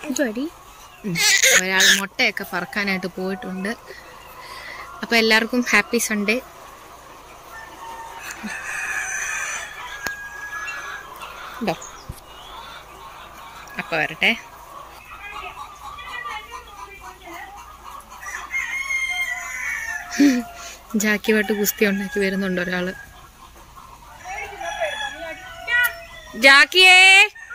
ഇതുവടി ഒരാൾ മുട്ടയൊക്കെ പറക്കാനായിട്ട് പോയിട്ടുണ്ട് അപ്പൊ എല്ലാവർക്കും ഹാപ്പി സൺഡേ ഇതോ അപ്പൊ വരട്ടെ ജാക്കിയുമായിട്ട് ഗുസ്തി ഉണ്ടാക്കി വരുന്നുണ്ട് ഒരാള് ജാക്കിയേ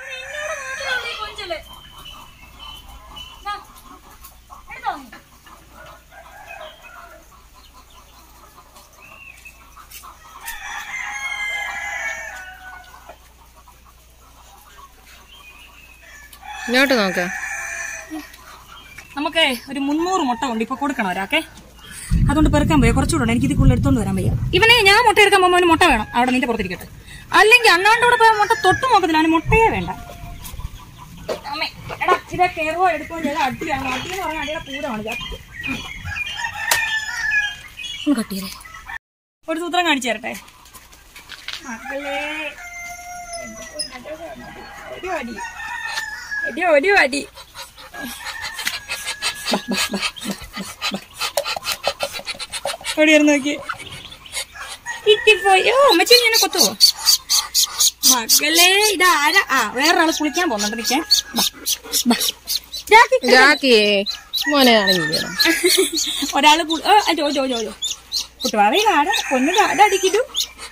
ഇങ്ങോട്ട് നോക്ക് നമുക്ക് ഒരു മുന്നൂറ് മുട്ട ഉണ്ട് ഇപ്പൊ കൊടുക്കണം ഒരാക്കെ അതുകൊണ്ട് പെറുക്കാൻ പോയി കുറച്ചുകൂടെ ഉണ്ട് എനിക്ക് ഇത് കൂടുതൽ എടുത്തോണ്ട് വരാൻ വയ്യ ഇവനെ ഞാൻ മുട്ട എടുക്കാൻ പോകുമ്പോൾ അവന് മുട്ട വേണം അവിടെ നിന്റെ പുറത്തിരിക്കട്ടെ അല്ലെങ്കിൽ അണ്ണാണ്ടോടെ പോയ മുട്ട തൊട്ട് നോക്കത്തില്ല അവന് മുട്ടയേ വേണ്ട അമ്മേ എടാ ഇതാ കയറുകയോ എടുക്കുകയോ ചെയ്താൽ അടിയാണ് അടി എന്ന് പറഞ്ഞാൽ അടിയുടെ പൂരമാണ് ഇത്. ഉം. ഒന്ന് കട്ട് ചെയ്തേ ഒരു സൂത്രം കാണിച്ചു തരട്ടെ മക്കളെ ഒരു അടി ഒരു ഒരു അടി അവിടെ ഇരുന്ന് നോക്കി ഇട്ടിപ്പോയി ഓ അമ്മച്ചി ഇങ്ങനെ കൊത്തുവോ മകളെ ഇതാരാ ആ വേറൊരാള് കുളിക്കാൻ പോകുന്നുണ്ട് നിൽക്കാൻ ജാക്കിയേ മോനെ ഇറങ്ങിക്കണം ഒരാള് കു- ഓ, ആ, ജോ ജോ ജോ ജോ കുട്ടുവാവേ കാട പൊന്നു കാട അടിക്കിടു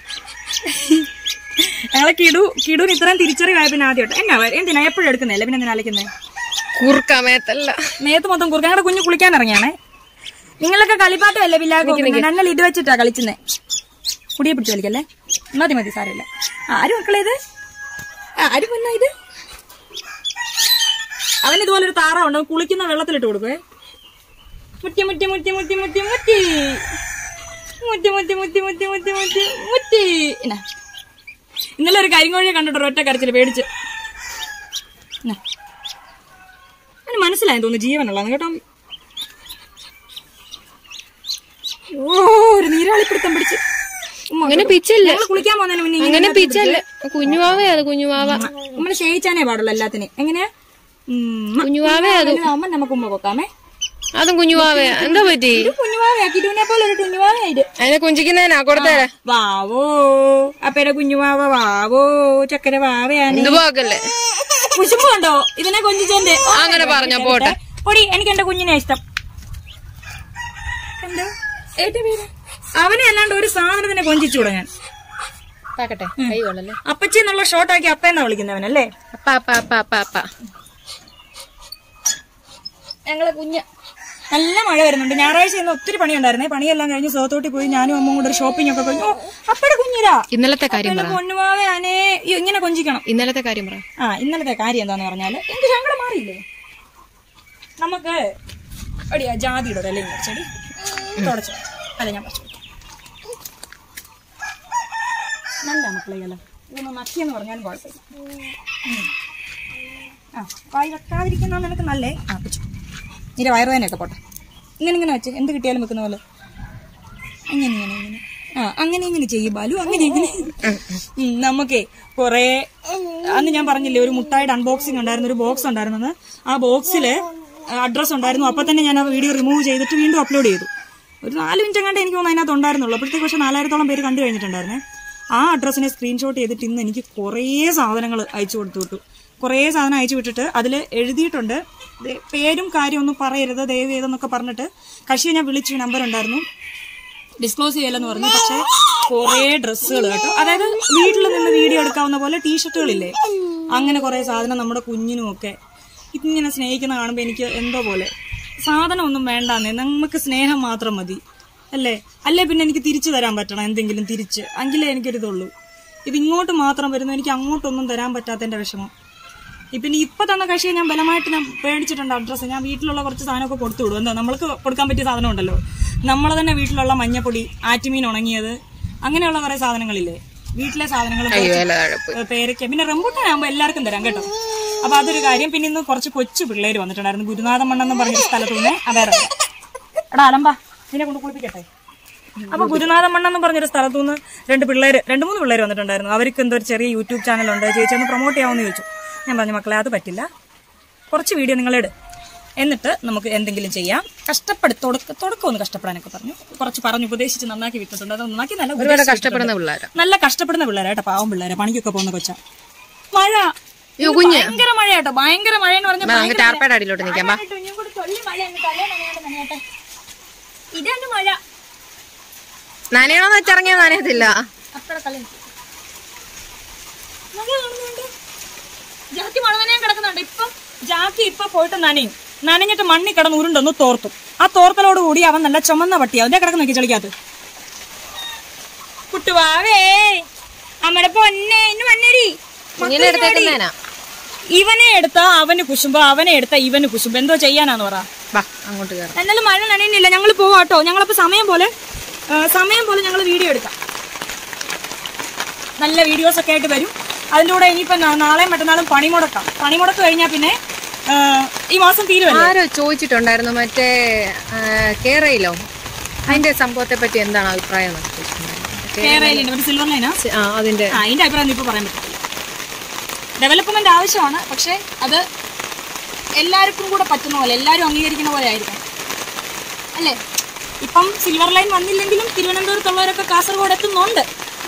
ഞങ്ങളെ കിടു കിടുവിന് ഇത്രയും തിരിച്ചറിവായ പിന്നെ ആദ്യമായിട്ട് എന്നാ എന്തിനാ എപ്പോഴും എടുക്കുന്നല്ലേ പിന്നെ എന്തിനാ അലക്കുന്നേ കൂർക്കമേത്തല്ല മേത്ത് മൊത്തം കുറുക്കാൻ ഞങ്ങളുടെ കുഞ്ഞു കുളിക്കാൻ ഇറങ്ങിയാണേ നിങ്ങളൊക്കെ കളിപ്പാട്ടമല്ലേ പിള്ളേർക്ക് ഞങ്ങൾ ഇത് വെച്ചിട്ടാ കളിക്കുന്നേ കുടിയെ പിടിച്ച് കളിക്കല്ലേ മതി മതി സാരമില്ല ആരും മക്കളെ ഇത് ആര് പൊന്നാ ഇത് അവൻ ഇതുപോലെ ഒരു താറാവുണ്ട് അവൻ കുളിക്കുന്ന വെള്ളത്തിലിട്ട് കൊടുക്കുവേ മുറ്റി മുറ്റി മുറ്റി മുറ്റി മുറ്റി മുറ്റി മുറ്റി മുറ്റി മുറ്റി മുറ്റി മുറ്റി മുറ്റി മുറ്റി എന്നാ ഇന്നലെ ഒരു കരിങ്കോഴിയെ കണ്ടിട്ട് ഒറ്റ കരച്ചില് പേടിച്ച് എന്നാ അവന് മനസ്സിലായി തോന്നുന്നു ജീവനുള്ളതാണ് കേട്ടോ ഓ ഒരു നീരാളിപ്പിടുത്തം പിടിച്ച് ഉമ്മ, അങ്ങനെ പിച്ചല്ല ഞങ്ങള് കുളിക്കാൻ പോകുന്നതിന് മുന്നേ അങ്ങനെ പിച്ചല്ല കുഞ്ഞുവാവേ അത് കുഞ്ഞുവാവ നമ്മള് ക്ഷയിച്ചാനേ പാടുള്ളൂ എല്ലാത്തിനും എങ്ങനെയാ കുഞ്ഞുവാവേ അത് അമ്മ നമുക്ക് ഉമ്മ പൊക്കാമേ അതും കുഞ്ഞുവാവേ എന്താ പറ്റി ഇത് കുഞ്ഞുവാവയാ കിട്ടുവിനെ പോലെ ഒരു കുഞ്ഞുവാവയായിട്ട് അതിനെ കുഞ്ചിക്കുന്നതിനാ കൊടുത്തേരാ വാവോ അപ്പയുടെ കുഞ്ഞുവാവ വാവോ ചക്കര വാവയാണ് ഇത് പോകല്ലേ കുശുമ്പ് കണ്ടോ ഇതിനെ കൊഞ്ചിച്ചോന്റെ അങ്ങനെ പറഞ്ഞോ, പോട്ടെ. പൊടി എനിക്ക് എന്റെ കുഞ്ഞിനെ ഇഷ്ടം എന്തോ ഏറ്റവും പേര് അവനെ അല്ലാണ്ട് ഒരു സാധനത്തിനെ കൊഞ്ചിച്ചൂടെ ഞാൻ പാക്കട്ടെ കൈ കൊള്ളല്ലേ അപ്പച്ചി എന്നുള്ള ഷോർട്ടാക്കി അപ്പയെന്നാ വിളിക്കുന്നവനല്ലേ അപ്പ അപ്പ അപ്പ അപ്പ അപ്പ ഞങ്ങളെ കുഞ്ഞ് നല്ല മഴ വരുന്നുണ്ട് ഞായറാഴ്ച ഇന്ന് ഒത്തിരി പണിയുണ്ടായിരുന്നേ പണിയെല്ലാം കഴിഞ്ഞ് സോത്തോട്ടി പോയി ഞാനും അമ്മയും കൂടെ ഒരു ഷോപ്പിംഗ് ഒക്കെ കഴിഞ്ഞു ഓ അപ്പയുടെ കുഞ്ഞിരാ ഇന്നലത്തെ കാര്യം പറ പൊന്നുമാവേ അനേ അയ്യോ, ഇങ്ങനെ കൊഞ്ചിക്കണം ഇന്നലത്തെ കാര്യം പറ ആ ഇന്നലത്തെ കാര്യം എന്താന്ന് പറഞ്ഞാല് എനിക്ക് സങ്കടം മാറിയില്ലേ നമുക്ക് എടിയാ ജാതിയുടെ ഒരു ഇലയും ചെടി തുടച്ചോ അല്ല ഞാൻ പറിച്ചു നല്ല മക്കളെ ഇല ഇതൊന്ന് നക്കിയെന്ന് പറഞ്ഞാലും കുഴപ്പമില്ല ഉം. ആ വായി വെക്കാതിരിക്കുന്ന നിനക്ക് നല്ലേ ആ പിച്ചു നിന്റെ വയറുവേനയൊക്കെ പോട്ടെ ഇങ്ങനെ ഇങ്ങനെ വെച്ച് എന്ത് കിട്ടിയാലും വെക്കുന്ന പോലെ അങ്ങനെ ഇങ്ങനെ ഇങ്ങനെ ആ അങ്ങനെ ഇങ്ങനെ ചെയ്യും ബാലു അങ്ങനെ ഇങ്ങനെ ഉം, നമുക്കേ കൊറേ അന്ന് ഞാൻ പറഞ്ഞില്ലേ ഒരു മുട്ടായുടെ അൺബോക്സിംഗ് ഉണ്ടായിരുന്നു ഒരു ബോക്സ് ഉണ്ടായിരുന്നെന്ന് ആ ബോക്സില് അഡ്രസ് ഉണ്ടായിരുന്നു അപ്പൊ തന്നെ ഞാൻ ആ വീഡിയോ റിമൂവ് ചെയ്തിട്ട് വീണ്ടും അപ്ലോഡ് ചെയ്തു ഒരു നാല് മിനിറ്റ് കണ്ട് എനിക്ക് തോന്നുന്നു അതിനകത്ത് ഉണ്ടായിരുന്നുള്ളൂ അപ്പോഴത്തേക്ക് പക്ഷെ നാലായിരത്തോളം പേര് കണ്ടു കഴിഞ്ഞിട്ടുണ്ടായിരുന്നേ ആ അഡ്രസ്സിനെ സ്ക്രീൻഷോട്ട് ചെയ്തിട്ട് ഇന്ന് എനിക്ക് കുറേ സാധനങ്ങൾ അയച്ചു കൊടുത്തു വിട്ടു കുറേ സാധനം അയച്ചു വിട്ടിട്ട് അതിൽ എഴുതിയിട്ടുണ്ട് ദേ, പേരും കാര്യമൊന്നും പറയരുത് ദയവ് ചെയ്തെന്നൊക്കെ പറഞ്ഞിട്ട് കക്ഷിയെ ഞാൻ വിളിച്ചു നമ്പർ ഉണ്ടായിരുന്നു ഡിസ്ക്ലോസ് ചെയ്യലെന്ന് പറഞ്ഞു പക്ഷെ കുറേ ഡ്രസ്സുകൾ കേട്ടോ അതായത് വീട്ടിൽ നിന്ന് വീഡിയോ എടുക്കാവുന്ന പോലെ ടീഷർട്ടുകളില്ലേ അങ്ങനെ കുറേ സാധനം നമ്മുടെ കുഞ്ഞിനും ഒക്കെ ഇങ്ങനെ സ്നേഹിക്കുന്ന കാണുമ്പോൾ എനിക്ക് എന്തോ പോലെ സാധനം ഒന്നും വേണ്ടാന്നേ നമുക്ക് സ്നേഹം മാത്രം മതി അല്ലേ അല്ലേ പിന്നെ എനിക്ക് തിരിച്ചു തരാൻ പറ്റണം എന്തെങ്കിലും തിരിച്ച് എങ്കിലേ എനിക്കൊരിതുള്ളൂ ഇത് ഇങ്ങോട്ട് മാത്രം വരുന്നു എനിക്ക് അങ്ങോട്ടൊന്നും തരാൻ പറ്റാത്തതിന്റെ വിഷമം ഇപ്പം ഇപ്പൊ തന്ന കക്ഷിയെ ഞാൻ ബലമായിട്ട് ഞാൻ പേടിച്ചിട്ടുണ്ട് അഡ്രസ്സ് ഞാൻ വീട്ടിലുള്ള കുറച്ച് സാധനമൊക്കെ കൊടുത്തു വിടും എന്താ നമ്മൾക്ക് കൊടുക്കാൻ പറ്റിയ സാധനം ഉണ്ടല്ലോ നമ്മളെ തന്നെ വീട്ടിലുള്ള മഞ്ഞപ്പൊടി ആറ്റുമീൻ ഉണങ്ങിയത് അങ്ങനെയുള്ള കുറെ സാധനങ്ങളില്ലേ വീട്ടിലെ സാധനങ്ങൾ വില തഴപ്പ് ഏ, പേരയ്ക്ക പിന്നെ റംബൂട്ടാനാകുമ്പോൾ എല്ലാവർക്കും തരാം കേട്ടോ അപ്പൊ അതൊരു കാര്യം പിന്നെ ഇന്ന് കുറച്ച് കൊച്ചു പിള്ളേര് വന്നിട്ടുണ്ടായിരുന്നു ഗുരുനാഥ മണ്ണെന്ന് പറഞ്ഞ സ്ഥലത്തു നിന്ന് അവേറെ എടാ അലമ്പാ ഇതിനെ കൊണ്ട് കുളിപ്പിക്കട്ടെ അപ്പൊ ഗുരുനാഥൻ മണ്ണെന്ന് പറഞ്ഞൊരു സ്ഥലത്തു നിന്ന് രണ്ട് പിള്ളേര് രണ്ട് മൂന്ന് പിള്ളേര് വന്നിട്ടുണ്ടായിരുന്നു അവർക്ക് എന്തോ ഒരു ചെറിയ യൂട്യൂബ് ചാനലുണ്ട് ചേച്ചി ഒന്ന് പ്രൊമോട്ട് ചെയ്യാമെന്ന് ചോദിച്ചു ഞാൻ പറഞ്ഞു മക്കളെ അത് പറ്റില്ല കുറച്ച് വീഡിയോ നിങ്ങൾ ഇട് എന്നിട്ട് നമുക്ക് എന്തെങ്കിലും ചെയ്യാം കഷ്ടപ്പെട് തുടക്ക തുടക്കം ഒന്ന് കഷ്ടപ്പെടാനൊക്കെ പറഞ്ഞു കുറച്ച് പറഞ്ഞു ഉപദേശിച്ച് നന്നാക്കി വിട്ടിട്ടുണ്ട് അത് നന്നാക്കി നല്ല ഒരുപാട് ഉപദേശിച്ച് കഷ്ടപ്പെടുന്ന പിള്ളേരാ നല്ല കഷ്ടപ്പെടുന്ന പിള്ളേരാ കേട്ടോ പാവം പിള്ളേരാ പണിക്കൊക്കെ പോകുന്ന കൊച്ച മഴ അയ്യോ, കുഞ്ഞ്. ഭയങ്കര മഴ കേട്ടോ ഭയങ്കര മഴ എന്ന് പറഞ്ഞാൽ നമുക്ക് ടാർപ്പയുടെ അടിയിലോട്ട് നിൽക്കാം ബാ ഇതാണ് മഴ നനയണമെന്ന് വെച്ചിറങ്ങിയാ നനയത്തില്ല അത്ര കളി മഴ കാണുന്നുണ്ട് ജാക്കി മഴ നനയാൻ കിടക്കുന്നുണ്ട് ഇപ്പം ജാക്കി ഇപ്പൊ പോയിട്ട് നനയും നനഞ്ഞിട്ട് മണ്ണി കിടന്ന് ഉരുണ്ടൊന്ന് തോർത്തും ആ തോർത്തലോട് കൂടി അവൻ നല്ല ചുമന്ന പട്ടി അതിന്റെ കിടക്ക് നോക്കി ചെളിക്കകത്ത് കുട്ടുവാവേ അമ്മടെ പൊന്നെ ഇന്ന് വന്നേരി കുഞ്ഞിനെ എടുത്തേക്കുന്നേനാ ഇവനെ എടുത്താ അവന് കുശുമ്പോ അവനെ എടുത്താ ഇവന് കുശുമ്പോ എന്തോ ചെയ്യാനാന്ന് പറ ബാ അങ്ങോട്ട് കയറാം എന്നാലും മഴ നനയുന്നില്ല ഞങ്ങൾ പോവാട്ടോ ഞങ്ങളപ്പോ സമയം പോലെ ആ, സമയം പോലെ ഞങ്ങൾ വീഡിയോ എടുക്കാം നല്ല വീഡിയോസ് ഒക്കെ ആയിട്ട് വരും അതിൻ്റെ കൂടെ ഇനിയിപ്പോ നാ- നാളെയും മറ്റന്നാളും പണിമുടക്കാം പണിമുടക്ക് കഴിഞ്ഞാൽ പിന്നെ ആ, ഈ മാസം തീരുമല്ലോ ആരോ ചോദിച്ചിട്ടുണ്ടായിരുന്നു മറ്റേ ആ, കേരളയിലോ അതിന്റെ സംഭവത്തെ പറ്റി എന്താണ് അഭിപ്രായം എന്നൊക്കെ ചോദിച്ചിട്ടുണ്ടായിരുന്നു. കേ- കേരളയിലുണ്ട് ഒരു സിൽവർ ലൈനാ ആ അതിന്റെ ആ അതിന്റെ അഭിപ്രായം ഇപ്പോൾ പറയാൻ പറ്റില്ല ഡെവലപ്മെന്റ് ആവശ്യമാണ് പക്ഷെ അത് എല്ലാവർക്കും കൂടെ പറ്റുന്ന പോലെ എല്ലാവരും അംഗീകരിക്കുന്ന പോലെ ആയിരിക്കണം അല്ലേ ഇപ്പം സിൽവർ ലൈൻ വന്നില്ലെങ്കിലും തിരുവനന്തപുരത്തുള്ളവരൊക്കെ കാസർഗോഡ് എത്തുന്നുണ്ട്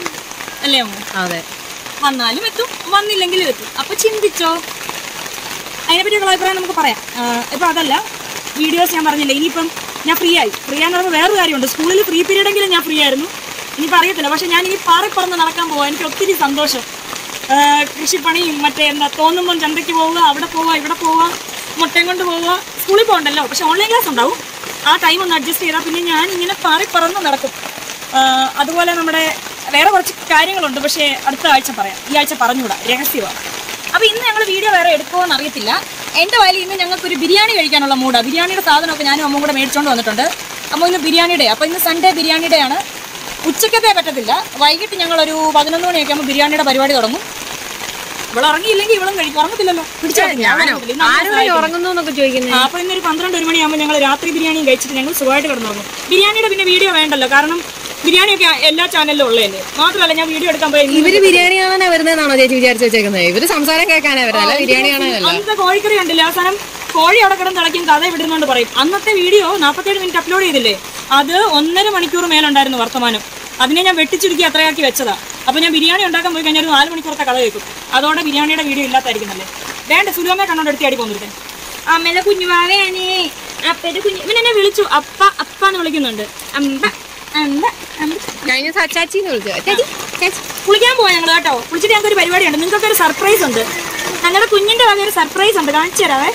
അല്ലേ അമ്മ അതെ വന്നാലും എത്തും വന്നില്ലെങ്കിലും എത്തും അപ്പൊ ചിന്തിച്ചോ അതിനെപ്പറ്റിയുള്ള അഭിപ്രായം നമുക്ക് പറയാം ആഹ് ഇപ്പൊ അതല്ല വീഡിയോസ് ഞാൻ പറഞ്ഞില്ല ഇനിയിപ്പം ഞാൻ ഫ്രീ ആയി ഫ്രീ ആന്ന് പറയുമ്പോൾ വേറൊരു കാര്യമുണ്ട് സ്കൂളിൽ ഫ്രീ പീരീഡ് എങ്കിലും ഞാൻ ഫ്രീ ആയിരുന്നു ഇനിയിപ്പോൾ അറിയത്തില്ല പക്ഷെ ഞാൻ ഇനി പാറി പറന്ന് നടക്കാൻ പോവാം എനിക്ക് ഒത്തിരി സന്തോഷം ആഹ് കൃഷിപ്പണിയും മറ്റേ എന്താ തോന്നുമ്പം ചന്തയ്ക്ക് പോവുക അവിടെ പോവുക ഇവിടെ പോവുക മുട്ടയും കൊണ്ട് പോവുക സ്കൂളിൽ പോകണ്ടല്ലോ പക്ഷെ ഓൺലൈൻ ക്ലാസ് ഉണ്ടാവും ആ ടൈം ഒന്ന് അഡ്ജസ്റ്റ് ചെയ്താൽ പിന്നെ ഞാൻ ഇങ്ങനെ പാറി പറന്ന് നടക്കും ആഹ് അതുപോലെ നമ്മുടെ വേറെ കുറച്ച് കാര്യങ്ങളുണ്ട് പക്ഷേ അടുത്ത ആഴ്ച പറയാം ഈ ആഴ്ച പറഞ്ഞുകൂടാ രഹസ്യമാണ് അപ്പൊ ഇന്ന് ഞങ്ങൾ വീഡിയോ വേറെ എടുക്കുമോ എന്ന് അറിയത്തില്ല എന്റെ വയലിൽ ഇന്ന് ഞങ്ങൾക്ക് ഒരു ബിരിയാണി കഴിക്കാനുള്ള മൂടാ ബിരിയാണിയുടെ സാധനമൊക്കെ ഞാനും അമ്മയും കൂടെ മേടിച്ചോണ്ട് വന്നിട്ടുണ്ട് അമ്മ ഇന്ന് ബിരിയാണി ഡേ അപ്പൊ ഇന്ന് സൺഡേ ബിരിയാണി ഡേ ആണ് ഉച്ചക്കത്തെ പറ്റത്തില്ല വൈകിട്ട് ഞങ്ങൾ ഒരു പതിനൊന്ന് മണിയൊക്കെ ആകുമ്പോൾ ബിരിയാണിയുടെ പരിപാടി തുടങ്ങും ഇവിടെ ഇറങ്ങിയില്ലെങ്കിൽ ഇവളും കഴിക്കും ഉറങ്ങത്തില്ലല്ലോ പിടിച്ചോ ഞാനോ ആരോടെ ഉറങ്ങുന്നു എന്നൊക്കെ ചോദിക്കുന്നത് ആ, അപ്പൊ ഇന്നൊരു പന്ത്രണ്ട് ഒരു മണിയാകുമ്പോൾ ഞങ്ങൾ രാത്രി ബിരിയാണിയും കഴിച്ചിട്ട് ഞങ്ങൾ സുഖമായിട്ട് കിടന്നുറങ്ങും ബിരിയാണിയുടെ പിന്നെ വീഡിയോ വേണ്ടല്ലോ കാരണം ബിരിയാണിയൊക്കെ എല്ലാ ചാനലിലും ഉള്ളതല്ലേ മാത്രമല്ല ഞാൻ വീഡിയോ എടുക്കാൻ പോയി ഇവര് ബിരിയാണി കാണാനാ വരുന്നതെന്നാണോ ചേച്ചി വിചാരിച്ചു വെച്ചേക്കുന്നത് ഇവര് സംസാരം കേൾക്കാനാ വരുന്നത് അല്ല ബിരിയാണി കാണാനല്ല അന്നത്തെ കോഴിക്കറി കണ്ടില്ല അവസാനം കോഴി അവിടെ കിടന്ന് തിളയ്ക്കും കഥ വിടുന്നുണ്ട് പറയും അന്നത്തെ വീഡിയോ നാൽപ്പത്തേഴ് മിനിറ്റ് അപ്ലോഡ് ചെയ്തില്ലേ അത് ഒന്നര മണിക്കൂർ മേലുണ്ടായിരുന്നു വർത്തമാനം അതിനെ ഞാൻ വെട്ടിച്ചുരുക്കി അത്രയാക്കി വെച്ചതാ അപ്പൊ ഞാൻ ബിരിയാണി ഉണ്ടാക്കാൻ പോയി കഴിഞ്ഞാൽ ഒരു നാല് മണിക്കൂറത്തെ കഥ കേൾക്കും അതോടെ ബിരിയാണിയുടെ വീഡിയോ ഇല്ലാത്തായിരിക്കുന്നല്ലേ വേണ്ട സുലുവമ്മ കണ്ണോട് എടുത്തി അടി പോന്നിരിക്കാൻ അമ്മയുടെ കുഞ്ഞുമാവേനെ അപ്പയുടെ കുഞ്ഞു ഇവൻ എന്നെ വിളിച്ചു അപ്പ അപ്പ എന്ന് വിളിക്കുന്നുണ്ട് അമ്പ അമ്പ അമ്പ കഴിഞ്ഞ ദിവസം അച്ചാച്ചിന്ന് വിളിച്ചു ചേച്ചി ചേച്ചി കുളിക്കാൻ പോവാ ഞങ്ങൾ കേട്ടോ കുളിച്ചിട്ട് ഞങ്ങൾക്ക് ഒരു പരിപാടിയുണ്ട് നിങ്ങൾക്കൊക്കെ ഒരു സർപ്രൈസ് ഉണ്ട് ഞങ്ങളുടെ കുഞ്ഞിന്റെ വക ഒരു സർപ്രൈസ് ഉണ്ട് കാണിച്ചു തരാവേ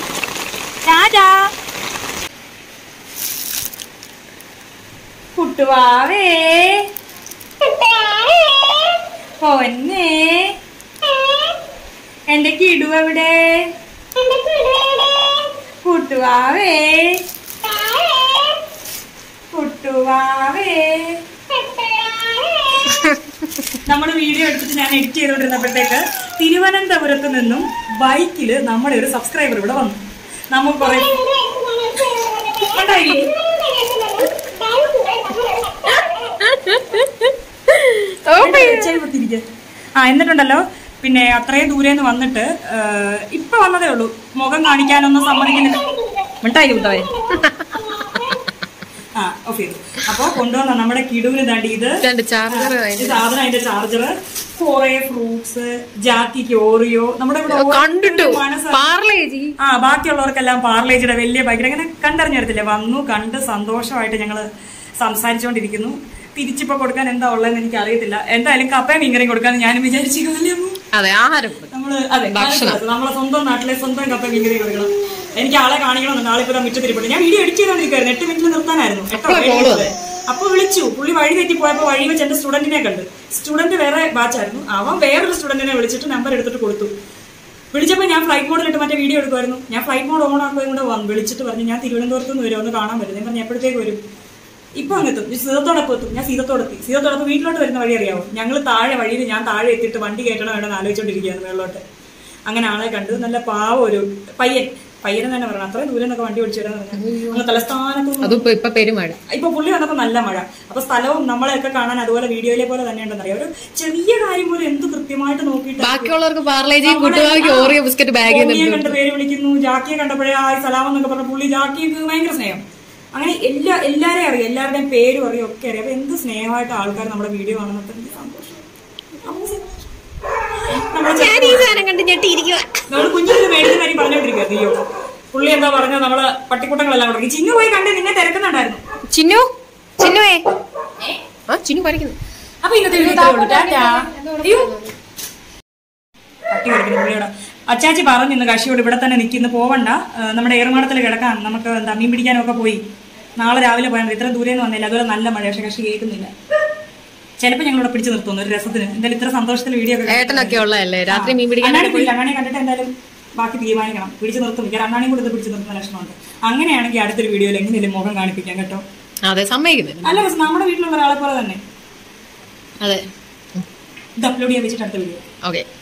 ടാറ്റാ കുട്ടുവാവേ പൊന്നേ എന്റെ കിടു എവിടെ കുട്ടുവാവേ കുട്ടുവാവേ നമ്മൾ വീഡിയോ എടുത്തിട്ട് ഞാൻ എഡിറ്റ് ചെയ്തുകൊണ്ടിരുന്നപ്പോഴത്തേക്ക് തിരുവനന്തപുരത്ത് നിന്നും ബൈക്കിൽ നമ്മുടെ ഒരു സബ്സ്ക്രൈബർ ഇവിടെ വന്നു നമുക്ക് കുറെ ഉണ്ടായി. ചെവി പൊത്തിയിരിക്ക്. ആ എന്നിട്ടുണ്ടല്ലോ പിന്നെ അത്രയും ദൂരെ നിന്ന് വന്നിട്ട് ആ, ഇപ്പൊ വന്നതേ ഉള്ളൂ മുഖം കാണിക്കാനൊന്നും സമ്മതിക്കുന്നില്ല മിഠായി കുത്തവേ ആ ഓഫ് ചെയ്തു അപ്പൊ കൊണ്ടുവന്ന നമ്മുടെ കിടുവിന് തണ്ടി ഇത് രണ്ട് ചാർജർ ഈ സാധനം അതിന്റെ ചാർജർ കുറെ ഫ്രൂട്ട്സ് ജാക്കിക്ക് ഓറിയോ നമ്മുടെ ഇവിടെ കണ്ടിട്ടു ഓരോരുത്തരുടെ മനസ്സ് പാർലേ ചേച്ചി ആ ബാക്കിയുള്ളവർക്കെല്ലാം പാർലേജിയുടെ വലിയ ഭയങ്കര അങ്ങനെ കണ്ടറിഞ്ഞെടുത്തില്ലേ വന്നു കണ്ട് സന്തോഷമായിട്ട് ഞങ്ങള് സംസാരിച്ചുകൊണ്ടിരിക്കുന്നു തിരിച്ചിപ്പോ കൊടുക്കാൻ എന്താ ഉള്ളതെന്ന് എനിക്ക് അറിയത്തില്ല എന്തായാലും കപ്പയും മീൻകറിയും കൊടുക്കാന്ന് ഞാനും വിചാരിച്ചിരിക്കുന്നില്ലേ അമ്മു? അതെ ആഹാരം നമ്മള് അതെ കാലത്ത് നമ്മളെ സ്വന്തം നാട്ടിലെ സ്വന്തം കപ്പയും മീൻകറിയും കൊടുക്കണം എനിക്ക് ആളെ കാണിക്കണമെന്ന് ആളിപ്പോ ദാ മുറ്റത്തിരിപ്പുണ്ട് ഞാൻ വീഡിയോ എഡിറ്റ് ചെയ്തോണ്ടിരിക്കുവായിരുന്നു എട്ട് മിനിറ്റിൽ നിർത്താനായിരുന്നു എട്ടോ ഏഴോ മിനിറ്റ്. അപ്പൊ വിളിച്ചു പുള്ളി വഴി തെറ്റി പോയപ്പോ വഴി വെച്ച് എന്റെ സ്റ്റുഡന്റിനെ കണ്ട് സ്റ്റുഡന്റ് വേറെ ബാച്ചായിരുന്നു അവൻ വേറൊരു സ്റ്റുഡന്റിനെ വിളിച്ചിട്ട് നമ്പർ എടുത്തിട്ട് കൊടുത്തു വിളിച്ചപ്പോൾ ഞാൻ ഫ്ലൈറ്റ് മോഡിലിട്ട് മറ്റേ വീഡിയോ എടുക്കുമായിരുന്നു ഞാൻ ഫ്ലൈറ്റ് മോഡ് ഓൺ ആക്കുകയും കൂടെ വന്നു വിളിച്ചിട്ട് പറഞ്ഞു ഞാൻ തിരുവനന്തപുരത്ത് നിന്ന് വരും ഒന്ന് കാണാൻ പറ്റും ഞാൻ പറഞ്ഞു എപ്പോഴത്തേക്ക് വരും ഇപ്പൊ അങ്ങെത്തും സീതത്തോടൊപ്പം എത്തും ഞാൻ സീതത്തോടെത്തി സീതത്തോടൊപ്പം വീട്ടിലോട്ട് വരുന്ന വഴി അറിയാവോ ഞങ്ങൾ താഴെ വഴിയിൽ ഞാൻ താഴെ എത്തിയിട്ട് വണ്ടി കയറ്റണം വേണമെന്ന് ആലോചിച്ചോണ്ടിരിക്കുകയാണ് മേളിലോട്ട് അങ്ങനെ ആളെ കണ്ടു നല്ല പാവ ഒരു പയ്യൻ പയ്യനെ തന്നെ പറയണം അത്രയും ദൂരം നിന്നൊക്കെ വണ്ടി ഓടിച്ചു വരാൻ അങ്ങ് തലസ്ഥാനത്ത് അതിപ്പോ ഇപ്പൊ പെരുമഴ ഇപ്പൊ പുള്ളി വന്നപ്പോ നല്ല മഴ അപ്പൊ സ്ഥലവും നമ്മളെയൊക്കെ കാണാൻ അതുപോലെ വീഡിയോയിലെ പോലെ തന്നെ ഉണ്ടെന്നറിയാം ഒരു ചെറിയ കാര്യം പോലും എന്ത് കൃത്യമായിട്ട് നോക്കിയിട്ട് ബാക്കിയുള്ളവർക്ക് പാർലേജിയും കുട്ടുവാക്കി ഓറിയോ ബിസ്ക്കറ്റ് ബാഗിൽ ഭൂമിയെ കണ്ട് പേര് വിളിക്കുന്നു ജാക്കിയെ കണ്ടപ്പോഴേ ആ സലാം എന്നൊക്കെ പറഞ്ഞ പുള്ളി ജാക്കിക്ക് ഭയങ്കര സ്നേഹം അങ്ങനെ എല്ലാ എല്ലാരെയും അറിയാം എല്ലാവരുടെയും പേരും അറിയാം ഒക്കെ അറിയാം അപ്പൊ എന്ത് സ്നേഹമായിട്ട് ആൾക്കാർ നമ്മുടെ വീഡിയോ കാണുന്നത് എന്ത് സന്തോഷം നമുക്ക് സന്തോഷം. നമ്മളെ ഞാൻ ഈ സാധനം കണ്ട് ഞെട്ടിയിരിക്കുക നമ്മള് കുഞ്ഞിന്റെ മേടിക്കുന്ന കാര്യം പറഞ്ഞോണ്ടിരിക്കുക അയ്യോ പുള്ളി എന്താ പറഞ്ഞ നമ്മള് പട്ടിക്കുട്ടങ്ങളെല്ലാം കൊടുക്കും ചിന്നു പോയി കണ്ട് നിന്നെ തിരക്കുന്നുണ്ടായിരുന്നു ചിന്നു ചിന്നുവേ ആ ചിന്നു പഠിക്കുന്നു അപ്പൊ ഇന്നത്തെ വീഡിയോ ഇത്രയേ ഉള്ളൂ. ടാറ്റാ. അയ്യോ പട്ടി കൊടുക്കുന്നു പുള്ളിയോട് അച്ചാച്ചി പറഞ്ഞു ഇന്ന് കശിയോട് ഇവിടെ തന്നെ നിൽക്കുന്നു പോവണ്ട ആ, നമ്മുടെ ഏറുമാടത്തിൽ കിടക്കാം നമുക്ക് എന്താ മീൻ പിടിക്കാനൊക്കെ പോയി നാളെ രാവിലെ പോയാൽ മതി ഇത്ര ദൂരെ നിന്ന് വന്നില്ല അതുപോലെ നല്ല മഴ പക്ഷെ കശി കേൾക്കുന്നില്ല ചിലപ്പോൾ ഞങ്ങളിവിടെ പിടിച്ചു നിർത്തുന്നു ഒരു രസത്തിന് എന്തായാലും ഇത്ര സന്തോഷത്തിൽ വീഡിയോ ഒക്കെ ഏട്ടനൊക്കെ ഉള്ളതല്ലേ രാത്രി മീൻ പിടിക്കാൻ അണ്ണാടി പോയില്ല അണ്ണാണി കണ്ടിട്ട് എന്തായാലും ബാക്കി തീരുമാനിക്കണം പിടിച്ചു നിർത്തും മിക്ക അണ്ണാണിയും കൂടെ ഇത് പിടിച്ചു നിർത്തുന്ന ലക്ഷണമുണ്ട് അങ്ങനെയാണെങ്കിൽ അടുത്തൊരു വീഡിയോയിൽ എങ്ങനെയും മുഖം കാണിപ്പിക്കാം കേട്ടോ അതെ സമ്മതിക്കുന്നില്ല നല്ല രസം നമ്മുടെ വീട്ടിലുള്ള ഒരാളെ പോലെ തന്നെ അതെ ഇത് അപ്ലോഡ് ചെയ്യാൻ വെച്ചിട്ട് അടുത്ത വീഡിയോ ഓക്കെ